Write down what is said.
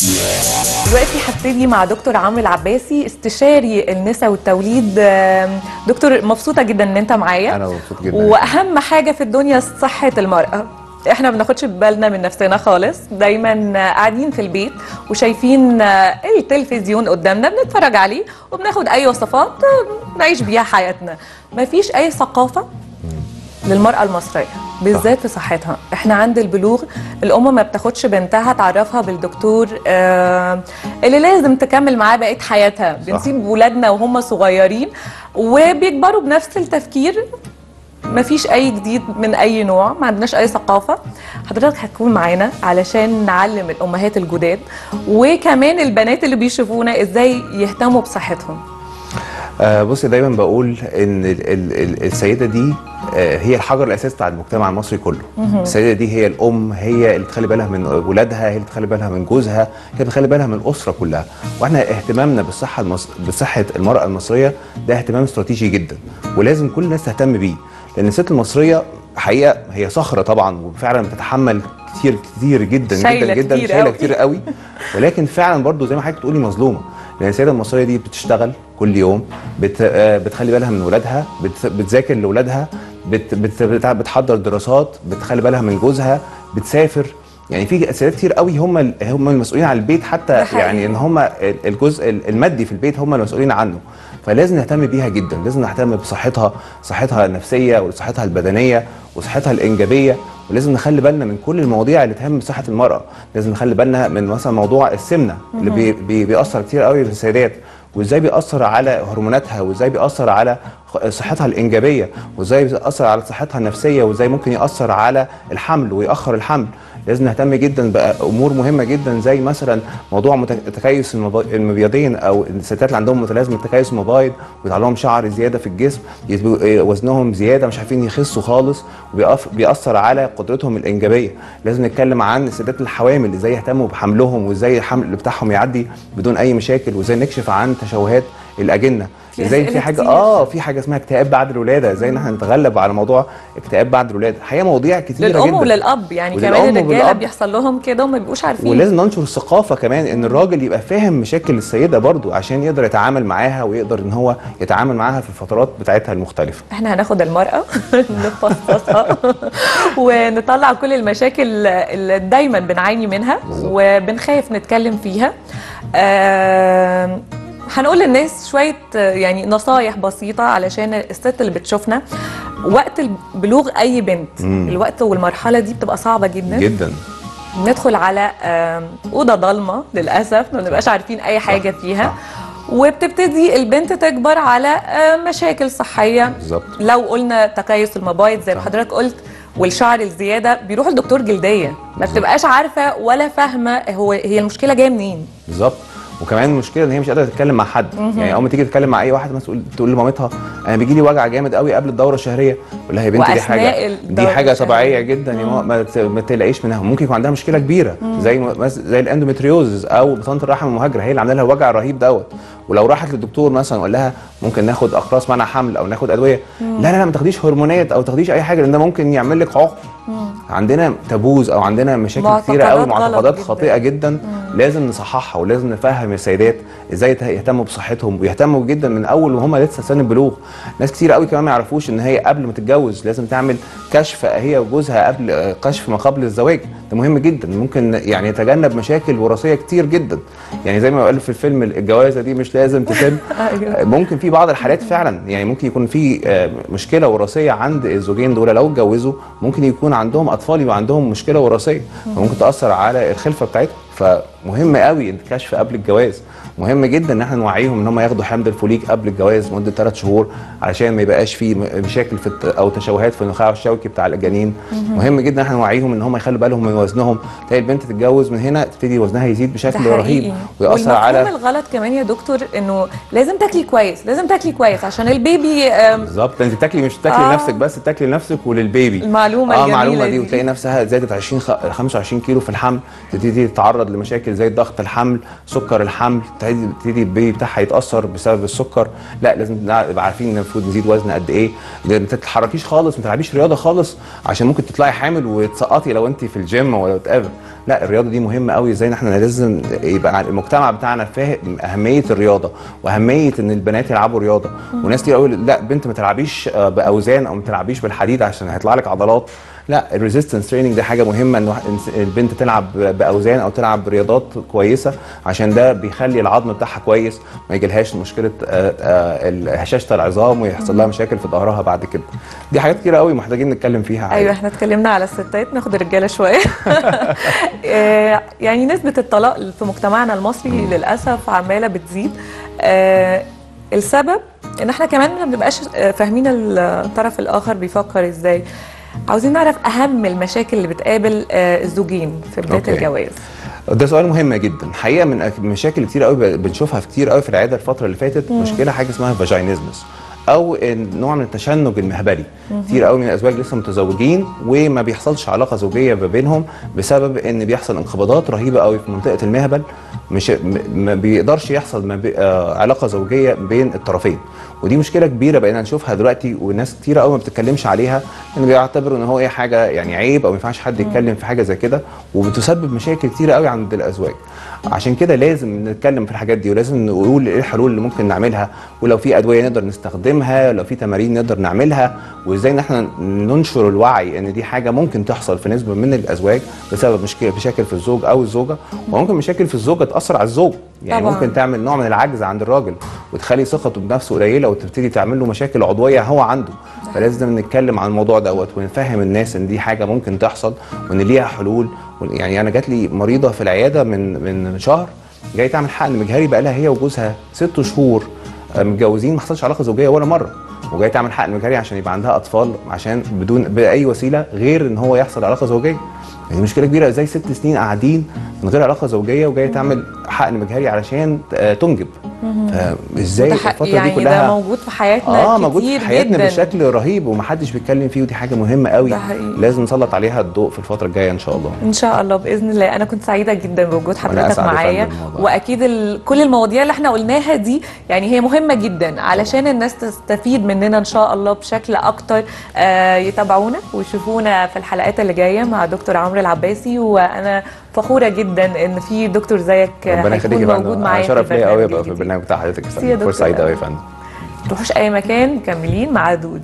دلوقتي هبتدي مع دكتور عمرو العباسي استشاري النساء والتوليد آم، دكتور مبسوطه جدا ان انت معايا انا مبسوط جدا واهم حاجه في الدنيا صحه المراه احنا ما بناخدش بالنا من نفسنا خالص دايما قاعدين في البيت وشايفين التلفزيون قدامنا بنتفرج عليه وبناخد اي وصفات نعيش بيها حياتنا مفيش اي ثقافه للمرأة المصرية بالذات في صحتها احنا عند البلوغ الأم ما بتاخدش بنتها تعرفها بالدكتور آه اللي لازم تكمل معاه بقية حياتها بنسيب ولادنا وهم صغيرين وبيكبروا بنفس التفكير مفيش اي جديد من اي نوع ما عندناش اي ثقافه حضرتك هتكون معانا علشان نعلم الامهات الجداد وكمان البنات اللي بيشوفونا ازاي يهتموا بصحتهم آه بصي دايما بقول ان ال ال ال السيده دي آه هي الحجر الاساسي بتاع المجتمع المصري كله السيده دي هي الام هي اللي بتخلي بالها من ولادها هي اللي بتخلي بالها من جوزها هي اللي بتخلي بالها من الاسره كلها واحنا اهتمامنا بالصحه المص... بصحه المراه المصريه ده اهتمام استراتيجي جدا ولازم كل الناس تهتم بيه لان الست المصريه حقيقه هي صخره طبعا وفعلا بتتحمل كتير كتير جدا شايلة جدا جدا كتير شايله قوي. كتير قوي ولكن فعلا برضو زي ما حضرتك بتقولي مظلومه لان السيده المصريه دي بتشتغل كل يوم بت آه، بتخلي بالها من ولادها بت بتذاكر لاولادها بت بت بت بتحضر دراسات بتخلي بالها من جوزها بتسافر يعني في سيدات كتير قوي هم ال- هم المسؤولين عن البيت ده حتى حقيقي. يعني ان هم الجزء المادي في البيت هم المسؤولين عنه فلازم نهتم بيها جدا لازم نهتم بصحتها صحتها النفسيه وصحتها البدنيه وصحتها الانجابيه ولازم نخلي بالنا من كل المواضيع اللي تهم صحه المراه لازم نخلي بالنا من مثلا موضوع السمنه اللي بي بي بيأثر كتير قوي في السيدات وازاي بيأثر على هرموناتها وازاي بيأثر على خ- صحتها الانجابيه وازاي بيأثر على صحتها النفسيه وازاي ممكن يأثر على الحمل ويأخر الحمل لازم نهتم جدا بامور مهمه جدا زي مثلا موضوع مت- تكيس المبا- المبيضين او الستات اللي عندهم متلازمه تكيس المبايض ويطلع لهم شعر زياده في الجسم يبقوا- إيه، وزنهم زياده مش عارفين يخسوا خالص وبيأثر على قدرتهم الانجابيه لازم نتكلم عن الستات الحوامل ازاي يهتموا بحملهم وازاي الحمل بتاعهم يعدي بدون اي مشاكل وازاي نكشف عن تشوهات الاجنه في ازاي أسئلة في حاجه كتير. اه في حاجه اسمها اكتئاب بعد الولاده ازاي ان احنا نتغلب على موضوع اكتئاب بعد الولاده الحقيقه مواضيع كتيره للام جدا وللاب يعني وللأم كمان الرجاله والأب. بيحصل لهم كده وما بيبقوش عارفين ولازم ننشر الثقافه كمان ان الراجل يبقى فاهم مشاكل السيده برضو عشان يقدر يتعامل معاها ويقدر ان هو يتعامل معاها في الفترات بتاعتها المختلفه احنا هناخد المرأة نفصصها ونطلع كل المشاكل اللي دايما بنعاني منها بالظبط. وبنخاف نتكلم فيها آم، هنقول للناس شوية آه، يعني نصايح بسيطة علشان الست اللي بتشوفنا وقت بلوغ أي بنت مم. الوقت والمرحلة دي بتبقى صعبة جدا جدا ندخل على آم، أوضة ضلمة للأسف ما بنبقاش عارفين أي حاجة فيها صح. وبتبتدي البنت تكبر على آم، مشاكل صحية بالظبط لو قلنا تكيس المبايض زي ما صح. حضرتك قلت والشعر الزياده بيروح لدكتور جلديه ما بالظبط. بتبقاش عارفه ولا فاهمه هو هي المشكله جايه منين بالظبط وكمان المشكله ان هي مش قادره تتكلم مع حد يعني اول ما تيجي تتكلم مع اي واحد مثلا تقول تقول لمامتها انا بيجي لي وجع جامد قوي قبل الدوره الشهريه اقول لها يا بنتي دي وأثناء حاجه الدورة دي حاجه الشهرية. طبيعيه جدا يا ماما ما ت- ما تقلقيش منها ممكن يكون عندها مشكله كبيره زي م- مس- زي الاندومتريوزز او بطانه الرحم المهاجره هي اللي عامله لها الوجع الرهيب دوت ولو راحت للدكتور مثلا وقال لها ممكن ناخد اقراص منع حمل او ناخد ادويه لا لا لا ما تاخديش هرمونات او تاخديش اي حاجه لان ده ممكن يعمل لك عقم عندنا تابوز او عندنا مشاكل كتيره قوي معتقدات غلط معتقدات جداً. خاطئه جدا لازم نصححها ولازم نفهم السيدات ازاي يته- يهتموا بصحتهم ويهتموا جدا من اول وهم لسه سن البلوغ ناس كتير قوي كمان ما يعرفوش ان هي قبل ما تتجوز لازم تعمل كشف هي وجوزها قبل آه، كشف ما قبل الزواج ده مهم جدا ممكن يعني يتجنب مشاكل وراثيه كتير جدا يعني زي ما قال في الفيلم الجوازه دي مش لازم تتم أيوة. ممكن في بعض الحالات فعلا يعني ممكن يكون في آه، مشكله وراثيه عند الزوجين دول لو اتجوزوا ممكن يكون عندهم اطفال يبقى عندهم مشكله وراثيه فممكن تاثر على الخلفه بتاعتهم فمهم قوي الكشف قبل الجواز مهم جدا ان احنا نوعيهم ان هم ياخدوا حمض الفوليك قبل الجواز مده 3 شهور علشان ما يبقاش في م- مشاكل في الت- او تشوهات في النخاع الشوكي بتاع الجنين مهم جدا ان احنا نوعيهم ان هم يخلوا بالهم من وزنهم تلاقي البنت تتجوز من هنا تبتدي وزنها يزيد ده بشكل حقيقي. رهيب ويأثر والمفهوم على الغلط كمان يا دكتور انه لازم تاكلي كويس لازم تاكلي كويس عشان البيبي آم، بالظبط انت بتاكلي مش بتاكلي آه. لنفسك بس بتاكلي لنفسك وللبيبي المعلومة اه الجميلة المعلومه دي دي. وتلاقي نفسها زادت 20 خ- 25 كيلو في الحمل تبتدي تتعرض لمشاكل مشاكل زي ضغط الحمل سكر الحمل تبتدي تبتدي البيبي بتاعها يتاثر بسبب السكر لا لازم نبقى عارفين ان المفروض نزيد وزن قد ايه ما تتحركيش خالص ما تلعبيش رياضه خالص عشان ممكن تطلعي حامل وتسقطي لو انت في الجيم ولا تقابل لا الرياضه دي مهمه قوي ازاي ان احنا لازم يبقى المجتمع بتاعنا فاهم اهميه الرياضه واهميه ان البنات يلعبوا رياضه وناس كتير قوي لا بنت ما تلعبيش آه، باوزان او ما تلعبيش بالحديد عشان هيطلع لك عضلات لا الريزيستنس تريننج دي حاجه مهمه ان واحد- إنس- البنت تلعب باوزان او تلعب برياضات كويسه عشان ده بيخلي العظم بتاعها كويس ما يجيلهاش مشكله آه، آه، هشاشه العظام ويحصل لها مشاكل في ظهرها بعد كده دي حاجات كتيره قوي محتاجين نتكلم فيها ايوه احنا اتكلمنا على الستات ناخد الرجاله شويه آه، يعني نسبه الطلاق في مجتمعنا المصري للاسف عماله بتزيد آه، السبب ان احنا كمان ما بنبقاش آه، فاهمين الطرف الاخر بيفكر ازاي عاوزين نعرف اهم المشاكل اللي بتقابل آه، الزوجين في بدايه أوكي. الجواز ده سؤال مهم جدا حقيقه من أك- مشاكل كتير قوي بنشوفها كتير قوي في العياده الفتره اللي فاتت مشكله حاجه اسمها فاجينيزمس او إن نوع من التشنج المهبلي كتير قوي من الازواج لسه متزوجين وما بيحصلش علاقه زوجيه ما بينهم بسبب ان بيحصل انقباضات رهيبه قوي في منطقه المهبل مش م- ما بيقدرش يحصل ما بي آه علاقه زوجيه بين الطرفين ودي مشكله كبيره بقينا نشوفها دلوقتي وناس كتير قوي ما بتتكلمش عليها ان بيعتبروا ان هو اي حاجه يعني عيب او ما ينفعش حد يتكلم في حاجه زي كده وبتسبب مشاكل كتيره قوي عند الازواج عشان كده لازم نتكلم في الحاجات دي ولازم نقول ايه الحلول اللي ممكن نعملها ولو في ادويه نقدر نستخدمها لو في تمارين نقدر نعملها وازاي ان احنا ننشر الوعي ان دي حاجه ممكن تحصل في نسبه من الازواج بسبب مشكله مشاكل في الزوج او الزوجه وممكن مشاكل في الزوجه تاثر على الزوج يعني طبعاً. ممكن تعمل نوع من العجز عند الراجل وتخلي ثقته بنفسه قليله وتبتدي تعمل له مشاكل عضويه هو عنده فلازم نتكلم عن الموضوع دوت ونفهم الناس ان دي حاجه ممكن تحصل وان ليها حلول يعني انا جات لي مريضه في العياده من من شهر جاي تعمل حقن مجهري بقى لها هي وجوزها ست شهور آه، متجوزين ما حصلش علاقه زوجيه ولا مره وجاي تعمل حقن مجهري عشان يبقى عندها اطفال عشان بدون باي وسيله غير ان هو يحصل علاقه زوجيه يعني مشكله كبيره ازاي ست سنين قاعدين من غير علاقه زوجيه وجايه تعمل حقن مجهري علشان آه، تنجب فازاي ده حق- الفتره يعني دي كلها ده موجود في حياتنا اه موجود كتير في حياتنا جدا بشكل رهيب ومحدش بيتكلم فيه ودي حاجه مهمه قوي ده حقيقي. لازم نسلط عليها الضوء في الفتره الجايه ان شاء الله ان شاء الله باذن الله انا كنت سعيده جدا بوجود حضرتك أسعد يا معايا فندم والله. واكيد ال... كل المواضيع اللي احنا قلناها دي يعني هي مهمه جدا علشان الناس تستفيد مننا ان شاء الله بشكل اكتر آه يتابعونا ويشوفونا في الحلقات اللي جايه مع دكتور عمرو العباسي وانا فخوره جدا ان في دكتور زيك ربنا يخليك يا هيكون موجود فندم معايا أنا شرف ليا قوي ابقى في الجديد. البرنامج بتاع حضرتك يا ميرسي يا فندم فرصه دكتور سعيده قوي أوي. يا فندم تروحوش اي مكان مكملين مع دود